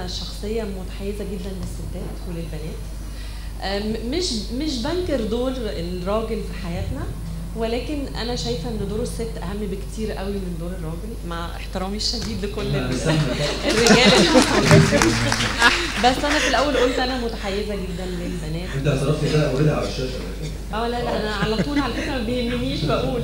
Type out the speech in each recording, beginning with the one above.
انا شخصيه متحيزه جدا للستات وللبنات آم، مش مش بنكر دور الراجل في حياتنا ولكن انا شايفه ان دور الست اهم بكتير قوي من دور الراجل مع احترامي الشديد لكل أنا ال- سامع طبعاً. الرجال اللي موجودين. بس انا في الاول قلت انا متحيزه جدا للبنات انت اعترفت كده اوريدي على الشاشه اه لا لا انا على طول على فكره ما بيهمنيش بقول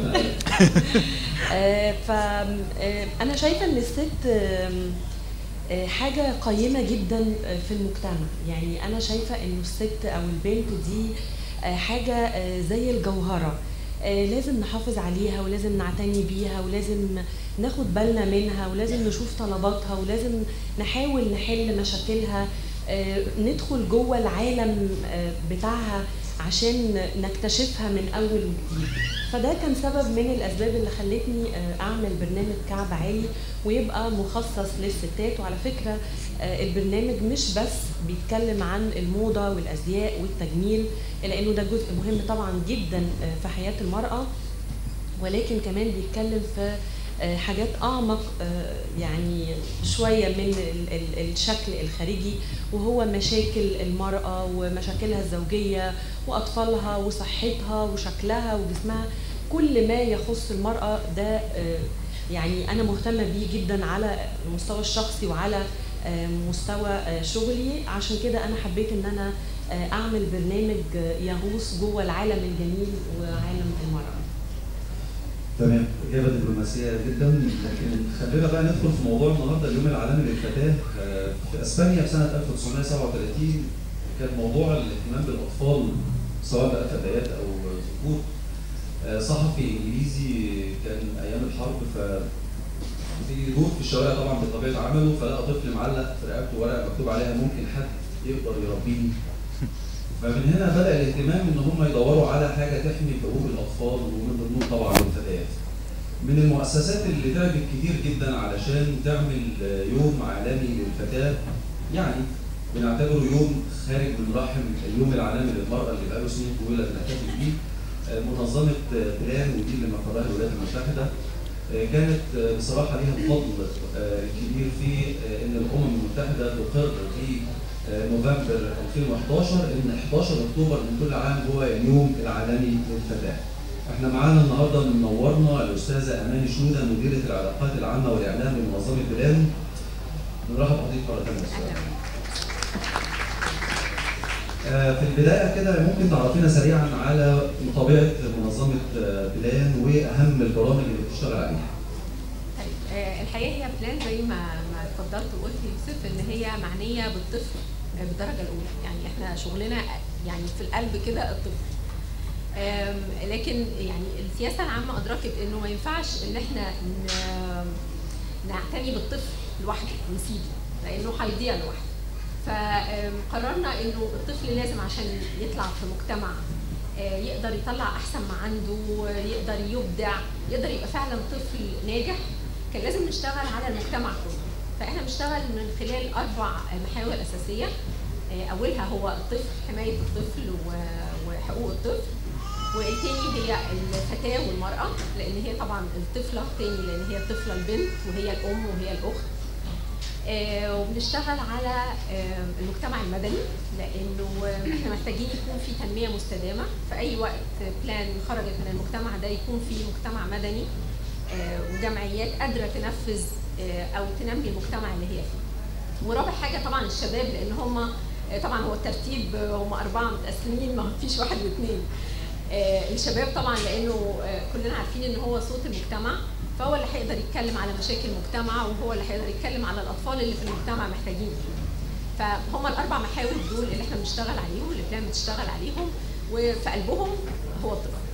آه، ف آه، انا شايفه ان الست آم، آه، حاجه قيمه جدا آه، في المجتمع يعني انا شايفه انه الست او البنت دي آه، حاجه آه، زي الجوهره آه، لازم نحافظ عليها ولازم نعتني بيها ولازم ناخد بالنا منها ولازم نشوف طلباتها ولازم نحاول نحل مشاكلها آه، ندخل جوه العالم آه، بتاعها عشان نكتشفها من اول وجديد فده كان سبب من الاسباب اللي خلتني آه، اعمل برنامج كعب عالي ويبقى مخصص للستات وعلى فكره آه، البرنامج مش بس بيتكلم عن الموضه والازياء والتجميل لانه ده جزء مهم طبعا جدا آه، في حياه المراه ولكن كمان بيتكلم في آه، حاجات اعمق آه، يعني شويه من ال- ال- الشكل الخارجي وهو مشاكل المراه ومشاكلها الزوجيه واطفالها وصحتها وشكلها وجسمها كل ما يخص المراه ده آه، يعني انا مهتمه بيه جدا على المستوى الشخصي وعلى آه، مستوى آه، شغلي عشان كده انا حبيت ان انا آه، اعمل برنامج آه، يغوص جوه العالم الجميل وعالم المراه تمام اجابه دبلوماسيه جدا لكن خلينا بقى ندخل في موضوع النهارده اليوم العالمي للفتاه آه، في اسبانيا في سنه 1937 كان موضوع الاهتمام بالاطفال سواء بقى فتيات او ذكور آه، صحفي انجليزي كان ايام الحرب ف في دور في الشوارع طبعا بطبيعه عمله فلقى طفل معلق في رقبته ورقه مكتوب عليها ممكن حد يقدر يربيني فمن هنا بدا الاهتمام ان هم يدوروا على حاجه تحمي حقوق الاطفال ومن ضمنهم طبعا الفتيات. من المؤسسات اللي تعبت كتير جدا علشان تعمل آه، يوم عالمي للفتاه يعني بنعتبره يوم خارج من رحم اليوم العالمي للمراه اللي بقاله سنين طويله بنحتفل بيه آه، منظمه آه، بلان ودي اللي مقرها الولايات المتحده آه، كانت آه، بصراحه ليها الفضل آه، الكبير في آه، ان الامم المتحده تقر في آه، نوفمبر 2011 ان 11 اكتوبر من كل عام هو اليوم العالمي للفتاه. احنا معانا النهارده منورنا الاستاذه اماني شنوده مديره العلاقات العامه والاعلام بمنظمه بلان. بنرحب بحضرتك مره ثانيه أستاذة. آه، في البدايه كده ممكن تعرفينا سريعا على طبيعه منظمه آه، بلان واهم البرامج اللي بتشتغل عليها. طيب آه، الحقيقه هي بلان زي ما ما اتفضلت وقلت يوسف ان هي معنيه بالطفل آه، بالدرجه الاولى يعني احنا شغلنا يعني في القلب كده الطفل آم، لكن يعني السياسه العامه ادركت انه ما ينفعش ان احنا ن- نعتني بالطفل لوحده ونسيبه لانه هيضيع لوحده فقررنا انه الطفل لازم عشان يطلع في مجتمع آه، يقدر يطلع احسن ما عنده يقدر يبدع يقدر يبقى فعلا طفل ناجح كان لازم نشتغل على المجتمع كله فاحنا بنشتغل من خلال اربع محاور اساسيه آه، اولها هو الطفل حمايه الطفل و- وحقوق الطفل والتاني هي الفتاه والمراه لان هي طبعا الطفله تاني لان هي الطفله البنت وهي الام وهي الاخت آه، وبنشتغل على آه، المجتمع المدني لانه آه، احنا محتاجين يكون في تنميه مستدامه في اي وقت بلان خرجت من المجتمع ده يكون في مجتمع مدني آه، وجمعيات قادره تنفذ آه، او تنمي المجتمع اللي هي فيه. ورابع حاجه طبعا الشباب لان هم طبعا هو الترتيب آه، هم اربعه متقسمين ما فيش واحد واثنين. آه، الشباب طبعا لانه آه، كلنا عارفين ان هو صوت المجتمع فهو اللي هيقدر يتكلم على مشاكل المجتمع وهو اللي هيقدر يتكلم على الاطفال اللي في المجتمع محتاجين ايه. فهم الاربع محاور دول اللي احنا بنشتغل عليهم اللي بلان بتشتغل عليهم وفي قلبهم هو الطفل.